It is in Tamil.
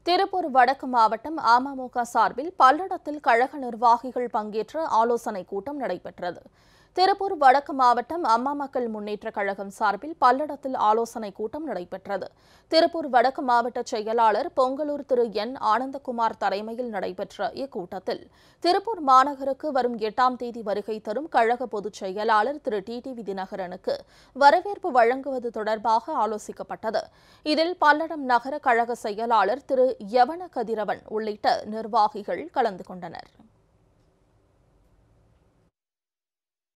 திருப்பூர் வடக்கு மாவட்டம் அமமுக சார்பில் பல்லடத்தில் கழக நிர்வாகிகள் பங்கேற்ற ஆலோசனைக் கூட்டம் நடைபெற்றது திருப்பூர் வடக்கு மாவட்டம் அம்மா மக்கள் முன்னேற்றக் கழகம் சார்பில் பல்லடத்தில் ஆலோசனைக் கூட்டம் நடைபெற்றது திருப்பூர் வடக்கு மாவட்ட செயலாளர் பொங்கலூர் திரு என் ஆனந்தகுமார் தலைமையில் நடைபெற்ற இக்கூட்டத்தில் திருப்பூர் மாநகருக்கு வரும் எட்டாம் தேதி வருகை தரும் கழக பொதுச் செயலாளர் திரு டிடிவி தினகரனுக்கு வரவேற்பு வழங்குவது தொடர்பாக ஆலோசிக்கப்பட்டது இதில் பல்லடம் நகர கழக செயலாளர் திரு யவன கதிரவன் உள்ளிட்ட நிர்வாகிகள் கலந்து கொண்டனர்